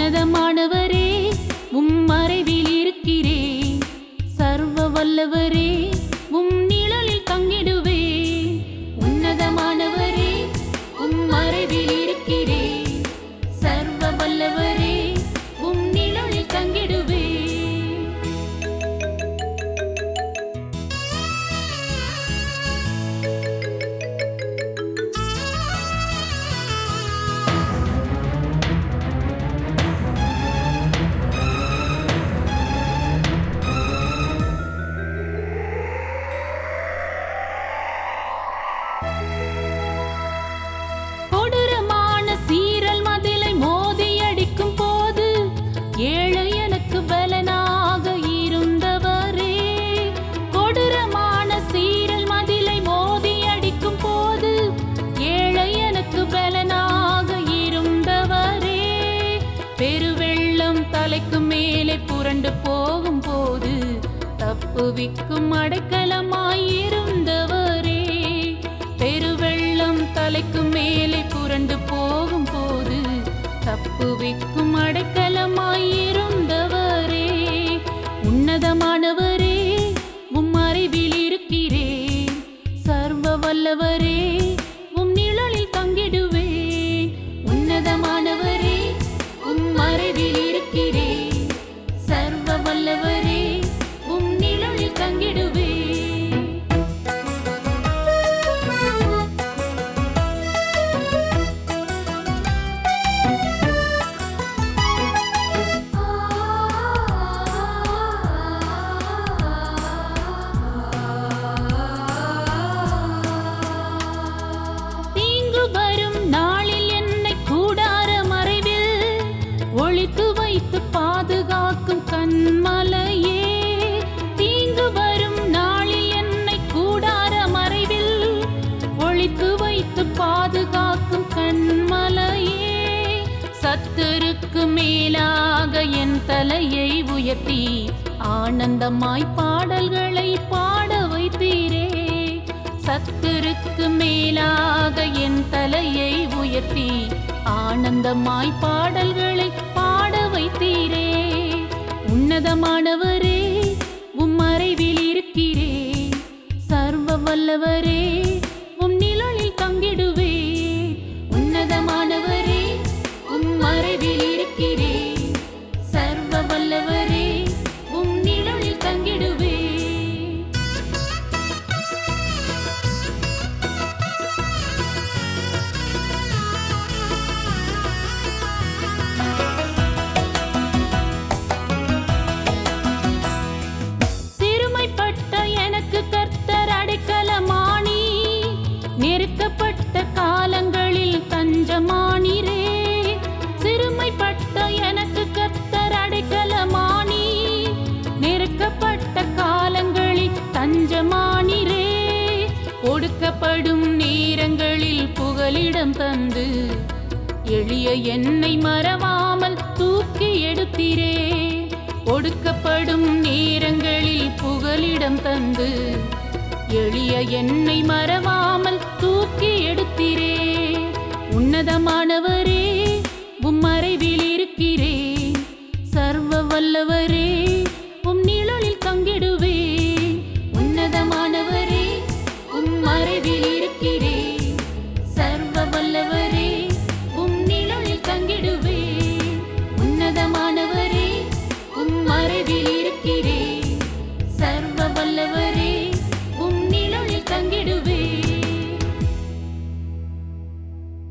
உன்னதமானவரே உம் மறைவில் இருக்கிறேன் சர்வ வல்லவரே உம் நிழலில் தங்கிடுவே உன்னதமானவரே உம் மறைவில் இருக்கிறேன் சர்வ வல்லவரே உம் நிழலில் தங்கிடுவே கொடூரமான சீரல் மதிலை மோதி அடிக்கும் போது ஏழை எனக்கு பலனாக இருந்தவரே கொடூரமான சீரல் மதிலை மோதி அடிக்கும் போது ஏழை எனக்கு பலனாக இருந்தவரே பெருவெள்ளம் தலைக்கு மேலே புரண்டு போகும் போது தப்புவிக்கும் அடைக்கலமாயிருந்தவரே பெருவெள்ளம் தலைக்கு மேலே புரண்டு போகும் போது தப்புவிக்கும் அடைக்கலமாயிருந்தவரே உன்னதமானவரே உம் அறிவில் இருக்கிறேன் சர்வ வல்லவரே உம் நிழலில் தங்கிடுவேன் உன்னதமானவரே உம் அறிவில் இருக்கிறேன் சர்வ வல்லவரே உம் நிழலில் தங்கிடுவேன் தீங்கு வரும் நாளில் என்னை கூடார மறைவில் ஒளித்து வைத்து பாதுகாக்கும் கண்மலையே தீங்கு வரும் நாளில் என்னை கூடார மறைவில் ஒளித்து வைத்து பாதுகாக்கும் கண்மலையே சத்துருக்கு மேலாக என் தலையை உயர்த்தி ஆனந்தமாய் பாடல்களை பாட வைத்தீரே சத்துருக்கு மேலாக என் தலையை உயர்த்தி ஆனந்தமாய் பாடல்களை பாட வைத்தீரே உன்னதமானவரே உம் மறைவில் இருக்கிறேன் சர்வ வல்லவரே உம் நிழலில் தங்கிடுவே உன்னதமானவரே உம் மறைவில் இருக்கிறேன் சர்வ வல்லவரே உம் நிழலில் தங்கிடுவே சிறுமைப்பட்ட எனக்கு கர்த்தர் அடைக்கலமானி நெருக்கப்பட்ட காலங்களில் தஞ்சமானிரே சிறுமைப்பட்ட எனக்கு கர்த்தர் அடைக்கலமானி நெருக்கப்பட்ட காலங்களில் தஞ்சமானிரே கொடுக்கப்படும் நேரங்களில் புகலிடம் தந்து எளிய என்னை மறவாமல் தூக்கி எடுத்திரே ஒடுக்கப்படும் நேரங்களில் புகலிடம் தந்து எளிய என்னை மறவாமல் தூக்கி எடுத்திரே உன்னதமானவரே உம் மறைவில் இருக்கிறேன் சர்வ வல்லவரே